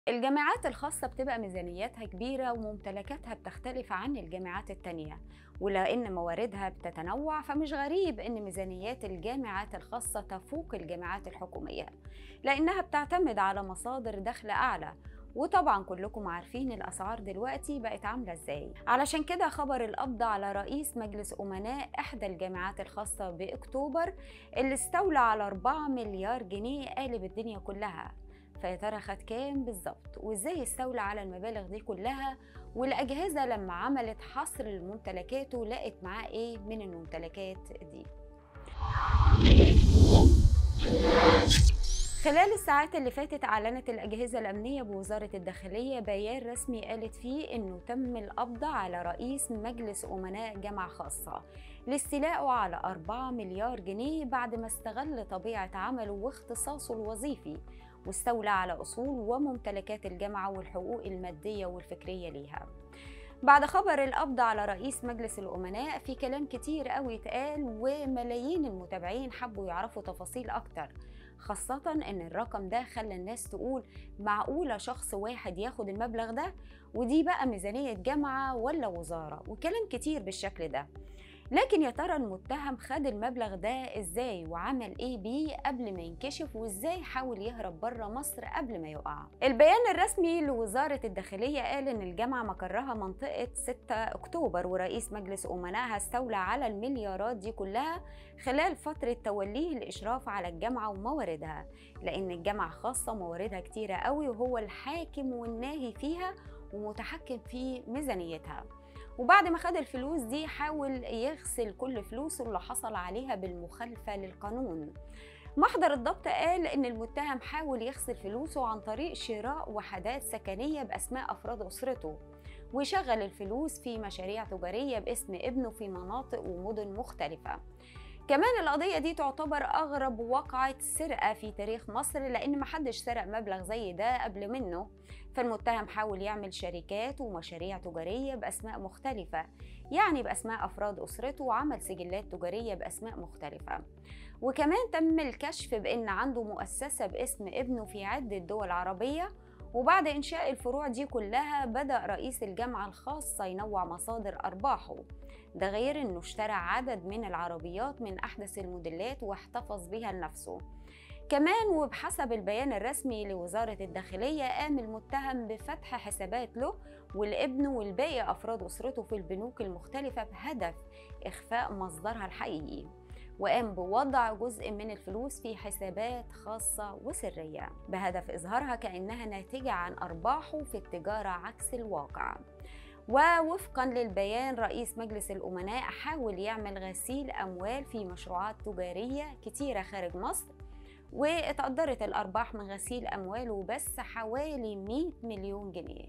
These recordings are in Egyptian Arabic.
الجامعات الخاصة بتبقى ميزانياتها كبيرة وممتلكاتها بتختلف عن الجامعات التانية ولأن مواردها بتتنوع فمش غريب إن ميزانيات الجامعات الخاصة تفوق الجامعات الحكومية لأنها بتعتمد على مصادر دخل أعلى وطبعا كلكم عارفين الأسعار دلوقتي بقت عاملة إزاي علشان كده خبر القبض على رئيس مجلس أمناء إحدى الجامعات الخاصة بأكتوبر اللي استولى على 4 مليار جنيه قالب الدنيا كلها فيا ترى خد كام بالظبط وازاي استولى على المبالغ دي كلها والاجهزه لما عملت حصر لممتلكاته لقت معاه ايه من الممتلكات دي خلال الساعات اللي فاتت أعلنت الأجهزة الأمنية بوزارة الداخلية بيان رسمي قالت فيه إنه تم القبض على رئيس مجلس أمناء جامعة خاصة لاستيلائه على 4 مليار جنيه بعد ما استغل طبيعة عمله واختصاصه الوظيفي واستولى على أصول وممتلكات الجامعة والحقوق المادية والفكرية ليها بعد خبر القبض على رئيس مجلس الأمناء في كلام كتير قوي اتقال وملايين المتابعين حبوا يعرفوا تفاصيل أكتر خاصة إن الرقم ده خلى الناس تقول معقولة شخص واحد ياخد المبلغ ده ودي بقى ميزانية جامعة ولا وزارة وكلام كتير بالشكل ده لكن يا ترى المتهم خد المبلغ ده ازاي وعمل ايه بيه قبل ما ينكشف وازاي حاول يهرب بره مصر قبل ما يقع البيان الرسمي لوزارة الداخلية قال ان الجامعة مقرها منطقة 6 اكتوبر ورئيس مجلس امنائها استولى على المليارات دي كلها خلال فترة توليه الاشراف على الجامعة ومواردها لان الجامعة خاصة مواردها كتيرة قوي وهو الحاكم والناهي فيها ومتحكم في ميزانيتها وبعد ما خد الفلوس دي حاول يغسل كل فلوسه اللي حصل عليها بالمخالفة للقانون محضر الضبط قال ان المتهم حاول يغسل فلوسه عن طريق شراء وحدات سكنية باسماء افراد اسرته ويشغل الفلوس في مشاريع تجارية باسم ابنه في مناطق ومدن مختلفة كمان القضية دي تعتبر أغرب وقعة سرقة في تاريخ مصر لأن محدش سرق مبلغ زي ده قبل منه فالمتهم حاول يعمل شركات ومشاريع تجارية بأسماء مختلفة يعني بأسماء أفراد أسرته وعمل سجلات تجارية بأسماء مختلفة وكمان تم الكشف بأن عنده مؤسسة باسم ابنه في عدة دول عربية وبعد إنشاء الفروع دي كلها بدأ رئيس الجامعة الخاصة ينوع مصادر أرباحه ده غير إنه اشترى عدد من العربيات من أحدث الموديلات واحتفظ بها لنفسه كمان وبحسب البيان الرسمي لوزارة الداخلية قام المتهم بفتح حسابات له والابن والباقي أفراد أسرته في البنوك المختلفة بهدف إخفاء مصدرها الحقيقي وقام بوضع جزء من الفلوس في حسابات خاصة وسرية بهدف إظهارها كأنها ناتجة عن أرباحه في التجارة عكس الواقع ووفقا للبيان رئيس مجلس الأمناء حاول يعمل غسيل أموال في مشروعات تجارية كتيرة خارج مصر واتقدرت الأرباح من غسيل أمواله بس حوالي 100 مليون جنيه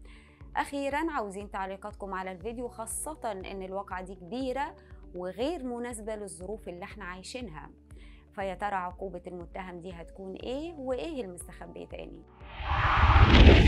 أخيرا عاوزين تعليقاتكم على الفيديو خاصة إن الواقعة دي كبيرة وغير مناسبة للظروف اللي احنا عايشينها فيا ترى عقوبة المتهم دي هتكون ايه وايه المستخبي تاني